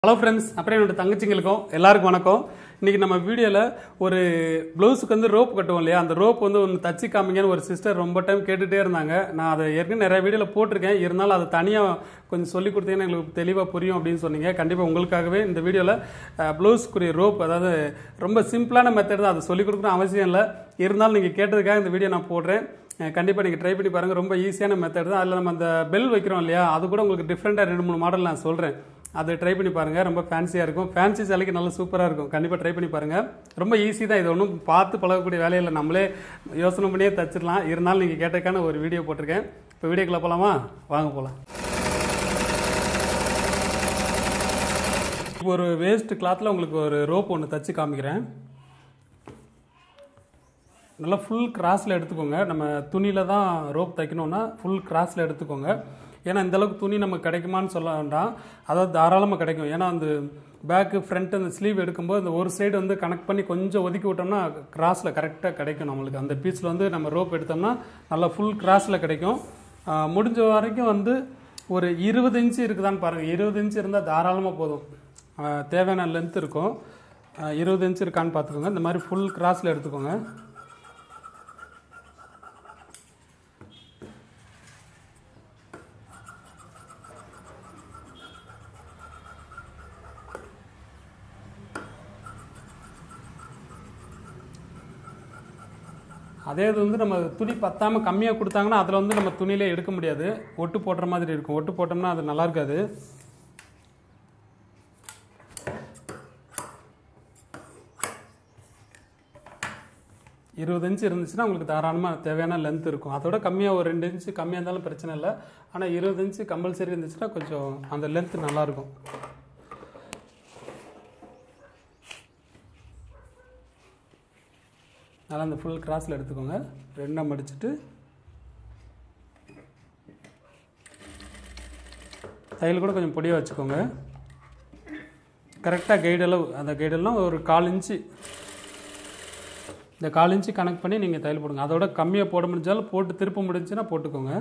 hello friends அப்புறம் என்னோட தங்கச்சிங்களுக்கும் எல்லாருக்கும் வணக்கம் இன்னைக்கு நம்ம வீடியோவில் ஒரு ப்ளவுஸுக்கு வந்து ரோப் கட்டுவோம் இல்லையா அந்த ரோப் வந்து ஒன்று தச்சு காமிங்கன்னு ஒரு சிஸ்டர் ரொம்ப டைம் கேட்டுகிட்டே இருந்தாங்க நான் அதை ஏற்கனவே நிறைய வீடியோவில் போட்டிருக்கேன் இருந்தாலும் அதை தனியாக கொஞ்சம் சொல்லி கொடுத்தீங்கன்னா எங்களுக்கு தெளிவாக புரியும் அப்படின்னு சொன்னீங்க கண்டிப்பாக உங்களுக்காகவே இந்த வீடியோவில் ப்ளவுஸ்க்குரிய ரோப் அதாவது ரொம்ப சிம்பிளான மெத்தட் தான் அதை சொல்லிக் கொடுக்கணும் அவசியம் இல்லை இருந்தாலும் நீங்கள் கேட்டதுக்காக இந்த வீடியோ நான் போடுறேன் கண்டிப்பாக நீங்கள் ட்ரை பண்ணி பாருங்கள் ரொம்ப ஈஸியான மெத்தட் தான் அதில் நம்ம அந்த பெல் வைக்கிறோம் இல்லையா அது கூட உங்களுக்கு டிஃப்ரெண்ட்டாக ரெண்டு மூணு மாடல் நான் சொல்கிறேன் அதை ட்ரை பண்ணி பாருங்கள் ரொம்ப ஃபேன்சியாக இருக்கும் ஃபேன்சி சேலைக்கு நல்லா சூப்பராக இருக்கும் கண்டிப்பாக ட்ரை பண்ணி பாருங்கள் ரொம்ப ஈஸி தான் இது ஒன்றும் பார்த்து பழகக்கூடிய வேலையில் நம்மளே யோசனை பண்ணியே தச்சிடலாம் இருந்தாலும் நீங்கள் கேட்டதுக்கான ஒரு வீடியோ போட்டிருக்கேன் இப்போ வீடியோக்குள்ளே போகலாமா வாங்க போகலாம் இப்போ ஒரு வேஸ்ட் கிளாத்தில் உங்களுக்கு ஒரு ரோப் ஒன்று தச்சு காமிக்கிறேன் நல்லா ஃபுல் கிராஸில் எடுத்துக்கோங்க நம்ம துணியில் தான் ரோப் தைக்கணும்னா ஃபுல் கிராஸில் எடுத்துக்கோங்க ஏன்னா இந்த அளவுக்கு துணி நமக்கு கிடைக்குமான்னு சொல்ல வேண்டாம் அதாவது தாராளமாக கிடைக்கும் ஏன்னா அந்த பேக்கு ஃப்ரண்ட் அந்த ஸ்லீவ் எடுக்கும்போது அந்த ஒரு சைடு வந்து கனெக்ட் பண்ணி கொஞ்சம் ஒதுக்கி விட்டோம்னா கிராஸில் கரெக்டாக கிடைக்கும் நம்மளுக்கு அந்த பீஸில் வந்து நம்ம ரோப் எடுத்தோம்னா நல்லா ஃபுல் கிராஸில் கிடைக்கும் ஆஹ் முடிஞ்ச வரைக்கும் வந்து ஒரு இருபது இன்ச்சு இருக்குதான்னு பாருங்கள் இருபது இன்ச்சு இருந்தால் தாராளமாக போதும் ஆஹ் தேவையான லென்த் இருக்கும் ஆஹ் இருபது இன்ச்சு இருக்கான்னு பார்த்துக்கோங்க இந்த மாதிரி ஃபுல் கிராஸில் எடுத்துக்கோங்க அதே இது வந்து நம்ம துணி பத்தாமல் கம்மியாக கொடுத்தாங்கன்னா அதில் வந்து நம்ம துணியிலே எடுக்க முடியாது ஒட்டு போடுற மாதிரி இருக்கும் ஒட்டு போட்டோம்னா அது நல்லா இருக்காது இருபது இன்ச்சு இருந்துச்சுன்னா உங்களுக்கு தாராளமாக தேவையான லென்த் இருக்கும் அதோட கம்மியாக ஒரு ரெண்டு இன்ச்சு கம்மியாக இருந்தாலும் பிரச்சனை இல்லை ஆனால் இருபது இன்ச்சு கம்பல்சரி இருந்துச்சுன்னா கொஞ்சம் அந்த லென்த் நல்லாயிருக்கும் நல்லா அந்த ஃபுல் கிராஸில் எடுத்துக்கோங்க ரெண்டாக மடிச்சுட்டு தையல் கூட கொஞ்சம் பொடியாக வச்சுக்கோங்க கரெக்டாக கைடளவு அந்த கைடெல்லாம் ஒரு கால் இன்ச்சு இந்த கால் இன்ச்சு கனெக்ட் பண்ணி நீங்கள் தையல் போடுங்க அதோட கம்மியாக போட முடிஞ்சாலும் போட்டு திருப்ப முடிஞ்சுன்னா போட்டுக்கோங்க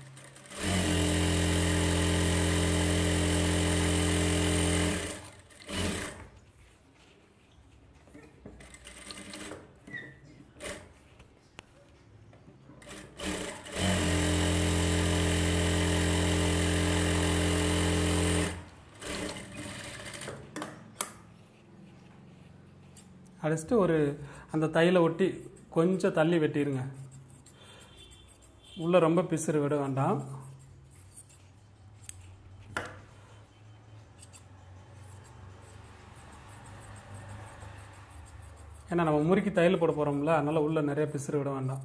அடிச்சுட்டு ஒரு அந்த தையலை ஒட்டி கொஞ்சம் தள்ளி வெட்டிடுங்க உள்ளே ரொம்ப பிசுறு விட வேண்டாம் ஏன்னா நம்ம முறுக்கி தையல் போட போகிறோம்ல அதனால் உள்ளே நிறைய பிசுறு விட வேண்டாம்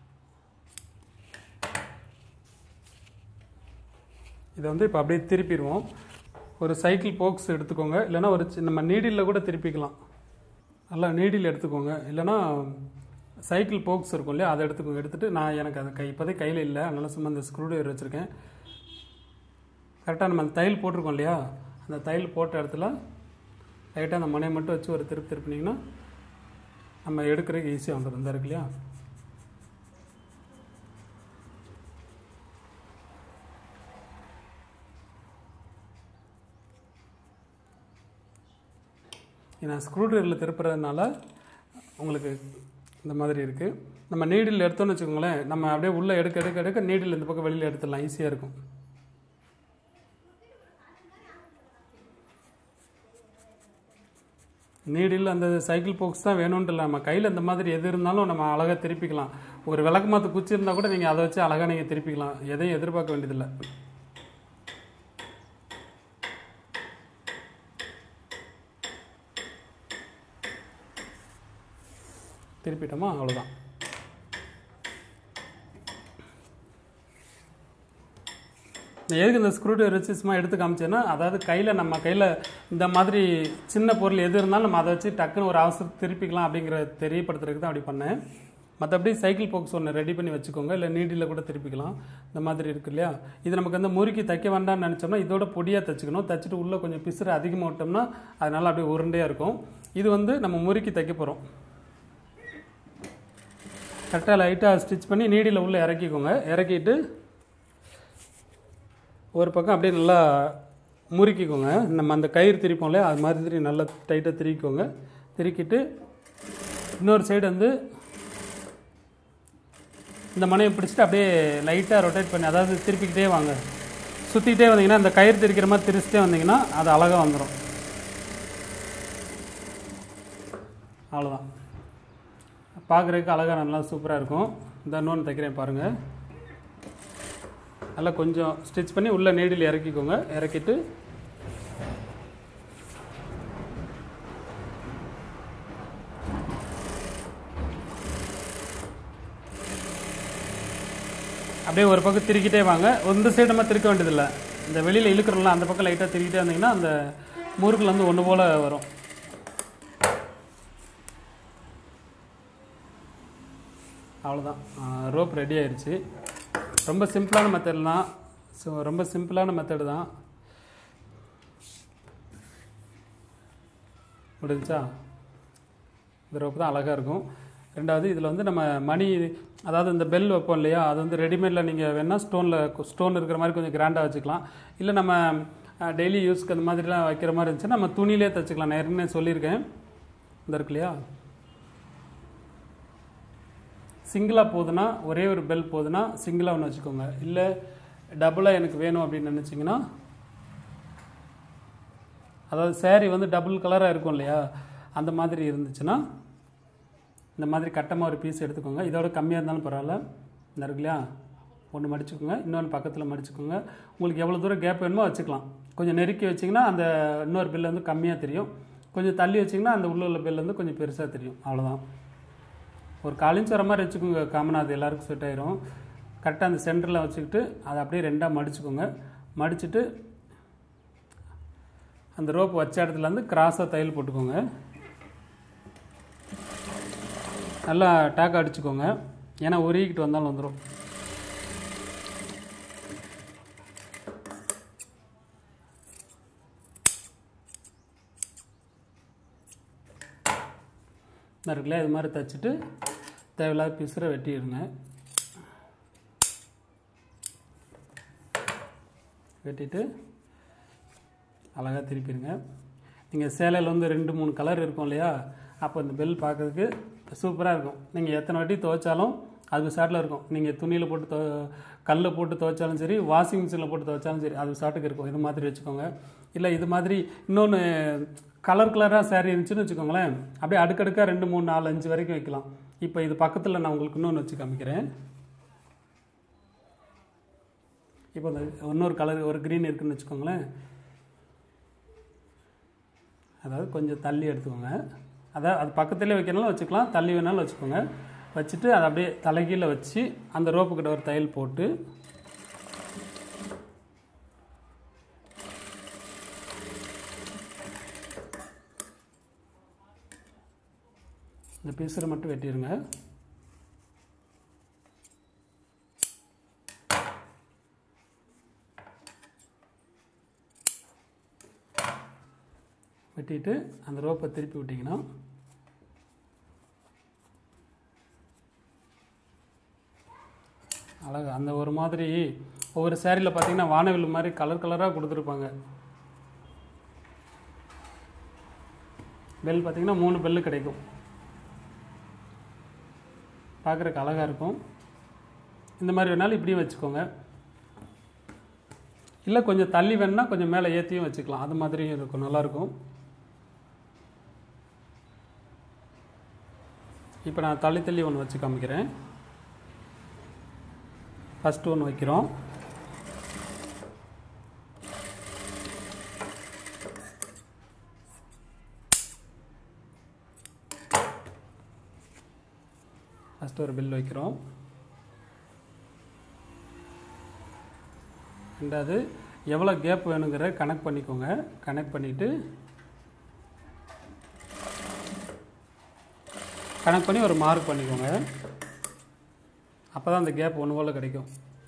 இதை வந்து இப்போ அப்படியே திருப்பிடுவோம் ஒரு சைக்கிள் போக்ஸ் எடுத்துக்கோங்க இல்லைன்னா ஒரு சி- நம்ம நீடிலில் கூட திருப்பிக்கலாம் நல்லா நீடில் எடுத்துக்கோங்க இல்லைன்னா சைக்கிள் போக்ஸ் இருக்கும் இல்லையா அதை எடுத்துக்கோங்க எடுத்துட்டு நான் எனக்கு அது கை இப்போதைக்கு கையில் இல்லை அதனால சும்மா இந்த ஸ்க்ரூ ட்ரைவர் வச்சுருக்கேன் கரெக்டாக நம்ம அந்த தையல் போட்டிருக்கோம் இல்லையா அந்த தையல் போட்ட இடத்துல லைட்டாக அந்த மனையை மட்டும் வச்சு ஒரு திருப்பி திருப்பினீங்கன்னா நம்ம எடுக்கிறதுக்கு ஈஸியாக வந்துடும் இந்த இருக்கு இல்லையா நான் ஸ்க்ரூ ட்ரைவரில் திருப்புறதுனால உங்களுக்கு இந்த மாதிரி இருக்குது நம்ம நீடில் எடுத்தோம்னு வச்சுக்கோங்களேன் நம்ம அப்படியே உள்ளே எடுக்க எடுக்க எடுக்க நீடில் இந்த பக்கம் வெளியில் எடுத்துடலாம் ஈஸியாக இருக்கும் நீடில் அந்த சைக்கிள் போக்ஸ் தான் வேணும்னு இல்லை நம்ம கையில் இந்த மாதிரி எது இருந்தாலும் நம்ம அழகாக திருப்பிக்கலாம் ஒரு விளக்கு மாற்று குச்சி இருந்தால் கூட நீங்கள் அதை வச்சு அழகாக நீங்கள் திருப்பிக்கலாம் எதையும் எதிர்பார்க்க வேண்டியதில்லை திருப்பிட்டோமா அவ்வளோதான் நான் எதுக்கு இந்த ஸ்க்ரூ ட்ரைவர் வச்சு சும்மா எடுத்து காமிச்சேன்னா அதாவது கையில் நம்ம கையில் இந்த மாதிரி சின்ன பொருள் எது இருந்தாலும் நம்ம அதை வச்சு டக்குன்னு ஒரு அவசரம் திருப்பிக்கலாம் அப்படிங்கிற தெரியப்படுத்துறதுக்கு தான் அப்படி பண்ணேன் மற்றபடி சைக்கிள் போக்ஸ் ஒன்று ரெடி பண்ணி வச்சுக்கோங்க இல்லை நீடியில் கூட திருப்பிக்கலாம் இந்த மாதிரி இருக்கு இல்லையா இது நமக்கு வந்து முறுக்கி தைக்க வேண்டாம்னு நினச்சோம்னா இதோட பொடியாக தைச்சிக்கணும் தைச்சிட்டு உள்ளே கொஞ்சம் பிசுறு அதிகமாக விட்டோம்னா அதனால அப்படியே உருண்டையாக இருக்கும் இது வந்து நம்ம முறுக்கி தைக்க போகிறோம் கரெக்டாக லைட்டாக ஸ்டிச் பண்ணி நீடியில் உள்ளே இறக்கிக்கோங்க இறக்கிட்டு ஒரு பக்கம் அப்படியே நல்லா முறுக்கிக்கோங்க நம்ம அந்த கயிறு திரிப்போம் இல்லையா அது மாதிரி திரி நல்லா டைட்டாக திரிக்கோங்க திரிக்கிட்டு இன்னொரு சைடு வந்து இந்த மனையை பிடிச்சிட்டு அப்படியே லைட்டாக ரொட்டேட் பண்ணி அதாவது திருப்பிக்கிட்டே வாங்க சுற்றிக்கிட்டே வந்தீங்கன்னா இந்த கயிறு திரிக்கிற மாதிரி திரிச்சிட்டே வந்தீங்கன்னா அது அழகாக வந்துடும் அவ்வளோதான் பார்க்குறதுக்கு அழகாக நல்லா சூப்பராக இருக்கும் இந்த இன்னொன்று தைக்கிறேன் பாருங்கள் நல்லா கொஞ்சம் ஸ்டிச் பண்ணி உள்ளே நீடில் இறக்கிக்கோங்க இறக்கிட்டு அப்படியே ஒரு பக்கம் திருக்கிட்டே வாங்க இந்த சைடு நம்ம திருக்க வேண்டியதில்லை இந்த வெளியில் இழுக்கிறோம்ல அந்த பக்கம் லைட்டாக திருக்கிட்டே வந்தீங்கன்னா அந்த முறுக்கில் வந்து ஒன்று போல் வரும் அவ்வளோதான் ரோப் ரெடி ஆயிடுச்சு ரொம்ப சிம்பிளான மெத்தட் தான் ஸோ ரொம்ப சிம்பிளான மெத்தடு தான் முடிஞ்சா இந்த ரோப் தான் அழகாக இருக்கும் ரெண்டாவது இதில் வந்து நம்ம மணி அதாவது இந்த பெல் வைப்போம் இல்லையா அது வந்து ரெடிமேடில் நீங்கள் வேணால் ஸ்டோனில் ஸ்டோன் இருக்கிற மாதிரி கொஞ்சம் கிராண்டாக வச்சுக்கலாம் இல்லை நம்ம டெய்லி யூஸ்க்கு அந்த மாதிரிலாம் வைக்கிற மாதிரி இருந்துச்சுன்னா நம்ம துணியிலே தைச்சிக்கலாம் நான் ஏற்கனவே சொல்லியிருக்கேன் இந்த இருக்கு இல்லையா சிங்கிளாக போகுதுன்னா ஒரே ஒரு பெல் போகுதுன்னா சிங்கிளாக ஒன்று வச்சுக்கோங்க இல்லை டபுளாக எனக்கு வேணும் அப்படின்னு நினச்சிங்கன்னா அதாவது saree வந்து டபுள் கலராக இருக்கும் இல்லையா அந்த மாதிரி இருந்துச்சுன்னா இந்த மாதிரி கட்டமாக ஒரு பீஸ் எடுத்துக்கோங்க இதோட கம்மியாக இருந்தாலும் பரவாயில்ல இந்த இருக்கு இல்லையா ஒன்று மடிச்சுக்கோங்க இன்னொன்று பக்கத்தில் மடிச்சுக்கோங்க உங்களுக்கு எவ்வளோ தூரம் கேப் வேணுமோ வச்சுக்கலாம் கொஞ்சம் நெருக்கி வச்சிங்கன்னா அந்த இன்னொரு பில் வந்து கம்மியாக தெரியும் கொஞ்சம் தள்ளி வச்சிங்கன்னா அந்த உள்ள உள்ள பில் வந்து கொஞ்சம் பெருசாக தெரியும் அவ்வளோதான் ஒரு காலிஞ்ச் வர மாதிரி வச்சுக்கோங்க காமனாக அது எல்லாருக்கும் செட் ஆயிரும் கரெக்டாக அந்த சென்டரில் வச்சுக்கிட்டு அதை அப்படியே ரெண்டாக மடிச்சுக்கோங்க மடிச்சுட்டு அந்த ரோப் வச்ச இடத்துல இருந்து கிராஸாக தையல் போட்டுக்கோங்க நல்லா டேக் அடிச்சுக்கோங்க ஏன்னா உருகிக்கிட்டு வந்தாலும் வந்துடும் இருக்குல்ல இது மாதிரி தைச்சிட்டு தேவையில்லாத பிசுரை வெட்டிடுங்க வெட்டிட்டு அழகாக திருப்பிடுங்க நீங்கள் சேலையில் வந்து ரெண்டு மூணு கலர் இருக்கும் இல்லையா அப்போ இந்த பெல் பார்க்கறதுக்கு சூப்பராக இருக்கும் நீங்கள் எத்தனை வாட்டி துவைச்சாலும் அது சாட்டில் இருக்கும் நீங்கள் துணியில் போட்டு துவ கல்லில் போட்டு துவைச்சாலும் சரி வாஷிங் மிஷினில் போட்டு துவைச்சாலும் சரி அது சாட்டுக்கு இருக்கும் இது மாதிரி வச்சுக்கோங்க இல்லை இது மாதிரி இன்னொன்று கலர் கலராக saree இருந்துச்சுன்னு வச்சுக்கோங்களேன் அப்படியே அடுக்கடுக்காக ரெண்டு மூணு நாலு அஞ்சு வரைக்கும் வைக்கலாம் இப்போ இது பக்கத்தில் நான் உங்களுக்கு இன்னொன்று வச்சு காமிக்கிறேன் இப்போ இந்த இன்னொரு கலர் ஒரு க்ரீன் இருக்குன்னு வச்சுக்கோங்களேன் அதாவது கொஞ்சம் தள்ளி எடுத்துக்கோங்க அதாவது அது பக்கத்துலேயே வைக்கனாலும் வச்சுக்கலாம் தள்ளி வேணாலும் வச்சுக்கோங்க வச்சுட்டு அதை அப்படியே தலைகீழ வச்சு அந்த ரோப்பு கிட்ட ஒரு தையல் போட்டு இந்த பீஸரை மட்டும் வெட்டிடுங்க வெட்டிட்டு அந்த ரோப்பை திருப்பி விட்டிங்கன்னா அழகு அந்த ஒரு மாதிரி ஒவ்வொரு சேரீயில் பார்த்தீங்கன்னா வானவில் மாதிரி கலர் கலராக கொடுத்துருப்பாங்க பெல் பார்த்தீங்கன்னா மூணு பெல்லு கிடைக்கும் பார்க்குறக்கு அழகாக இருக்கும் இந்த மாதிரி வேணாலும் இப்படியும் வச்சுக்கோங்க இல்லை கொஞ்சம் தள்ளி வேணுன்னா கொஞ்சம் மேலே ஏற்றியும் வச்சுக்கலாம் அது மாதிரியும் இருக்கும் நல்லாயிருக்கும் இப்போ நான் தள்ளி தள்ளி ஒன்று வச்சு காமிக்கிறேன் ஃபஸ்ட்டு ஒன்று வைக்கிறோம் ஃபஸ்ட்டு ஒரு பில் வைக்கிறோம் ரெண்டாவது எவ்வளோ கேப் வேணுங்கிற கனெக்ட் பண்ணிக்கோங்க கனெக்ட் பண்ணிவிட்டு கனெக்ட் பண்ணி ஒரு மார்க் பண்ணிக்கோங்க அப்போ தான் அந்த கேப் ஒன்று போல் கிடைக்கும்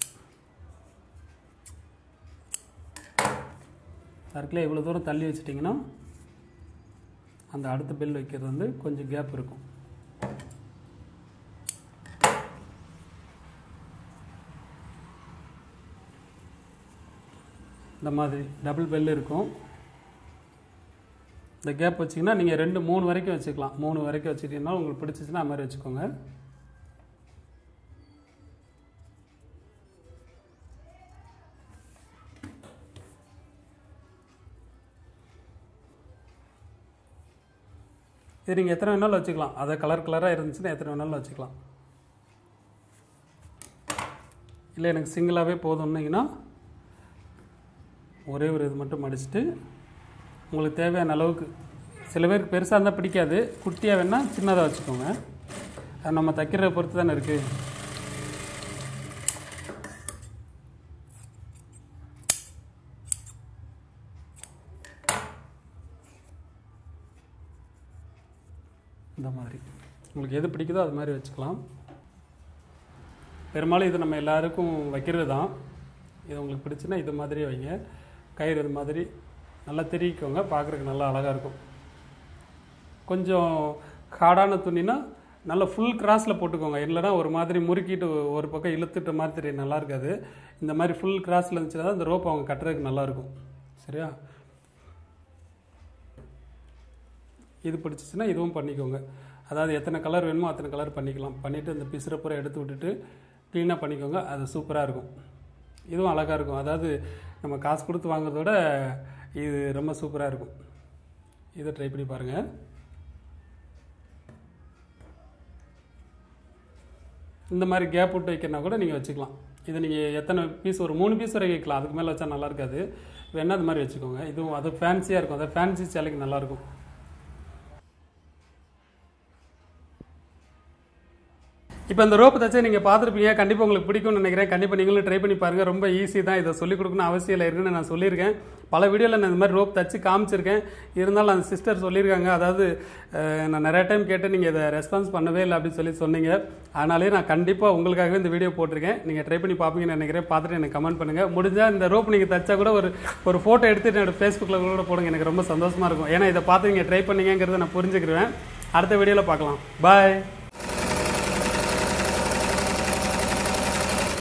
சர்க்கிளில் இவ்வளோ தூரம் தள்ளி வச்சிட்டிங்கன்னா அந்த அடுத்த பில் வைக்கிறது வந்து கொஞ்சம் கேப் இருக்கும் இந்த மாதிரி டபுள் பெல் இருக்கும் இந்த கேப் வச்சிங்கன்னா நீங்கள் ரெண்டு மூணு வரைக்கும் வச்சுக்கலாம் மூணு வரைக்கும் வச்சுக்கிட்டீங்கன்னா உங்களுக்கு பிடிச்சிச்சின்னா அது மாதிரி வச்சுக்கோங்க இது நீங்கள் எத்தனை வேணாலும் வச்சுக்கலாம் அதை கலர் கலராக இருந்துச்சுன்னா எத்தனை வேணாலும் வச்சுக்கலாம் இல்லை எனக்கு சிங்கிளாகவே போதும்னீங்கன்னா ஒரே ஒரு இது மட்டும் மடிச்சுட்டு உங்களுக்கு தேவையான அளவுக்கு சில பேருக்கு பெருசாக இருந்தால் பிடிக்காது குட்டியாக வேணால் சின்னதாக வச்சுக்கோங்க அது நம்ம தைக்கிறத பொறுத்து தானே இருக்குது இந்த மாதிரி உங்களுக்கு எது பிடிக்குதோ அது மாதிரி வச்சுக்கலாம் பெரும்பாலும் இது நம்ம எல்லாருக்கும் வைக்கிறது தான் இது உங்களுக்கு பிடிச்சுன்னா இது மாதிரியே வைங்க கயிறு இது மாதிரி நல்லா திரிக்கோங்க பார்க்குறதுக்கு நல்லா அழகாக இருக்கும் கொஞ்சம் ஹார்டான துணினா நல்லா ஃபுல் கிராஸில் போட்டுக்கோங்க இல்லைனா ஒரு மாதிரி முறுக்கிட்டு ஒரு பக்கம் இழுத்துட்ட மாதிரி தெரியும் நல்லா இருக்காது இந்த மாதிரி ஃபுல் கிராஸில் இருந்துச்சுன்னா தான் இந்த ரோப் அவங்க கட்டுறதுக்கு நல்லாயிருக்கும் சரியா இது பிடிச்சிச்சின்னா இதுவும் பண்ணிக்கோங்க அதாவது எத்தனை கலர் வேணுமோ அத்தனை கலர் பண்ணிக்கலாம் பண்ணிவிட்டு இந்த பிசுரை பூரா எடுத்து விட்டுட்டு க்ளீனாக பண்ணிக்கோங்க அது சூப்பராக இருக்கும் இதுவும் அழகாக இருக்கும் அதாவது நம்ம காசு கொடுத்து வாங்குறத விட இது ரொம்ப சூப்பராக இருக்கும் இதை ட்ரை பண்ணி பாருங்கள் இந்த மாதிரி கேப் விட்டு வைக்கிறனா கூட நீங்கள் வச்சுக்கலாம் இது நீங்கள் எத்தனை பீஸ் ஒரு மூணு பீஸ் வரைக்கும் வைக்கலாம் அதுக்கு மேலே வச்சா நல்லா இருக்காது வேணா அது மாதிரி வச்சுக்கோங்க இதுவும் அது ஃபேன்சியாக இருக்கும் அது ஃபேன்சி சேலைக்கு நல்லாயிருக்கும் இப்போ இந்த ரோப்பு தச்சு நீங்கள் பார்த்துருப்பீங்க கண்டிப்பாக உங்களுக்கு பிடிக்கும்னு நினைக்கிறேன் கண்டிப்பாக நீங்களும் ட்ரை பண்ணி பாருங்கள் ரொம்ப ஈஸி தான் இதை சொல்லிக் கொடுக்கணும் அவசியம் இல்லை இருக்குன்னு நான் சொல்லியிருக்கேன் பல வீடியோவில் நான் இந்த மாதிரி ரோப் தச்சு காமிச்சிருக்கேன் இருந்தாலும் அந்த சிஸ்டர் சொல்லியிருக்காங்க அதாவது அஹ், நான் நிறைய டைம் கேட்டு நீங்கள் இதை ரெஸ்பான்ஸ் பண்ணவே இல்லை அப்படின்னு சொல்லி சொன்னீங்க அதனாலே நான் கண்டிப்பாக உங்களுக்காகவே இந்த வீடியோ போட்டிருக்கேன் நீங்கள் ட்ரை பண்ணி பார்ப்பீங்கன்னு நினைக்கிறேன் பார்த்துட்டு எனக்கு கமெண்ட் பண்ணுங்கள் முடிஞ்சால் இந்த ரோப் நீங்கள் தச்சா கூட ஒரு ஒரு ஃபோட்டோ எடுத்து என்னோட ஃபேஸ்புக்கில் கூட போடுங்க எனக்கு ரொம்ப சந்தோஷமாக இருக்கும் ஏன்னா இதை பார்த்து நீங்கள் ட்ரை பண்ணீங்கிறத நான் புரிஞ்சுக்கிருவேன் அடுத்த வீடியோவில் பார்க்கலாம் பாய்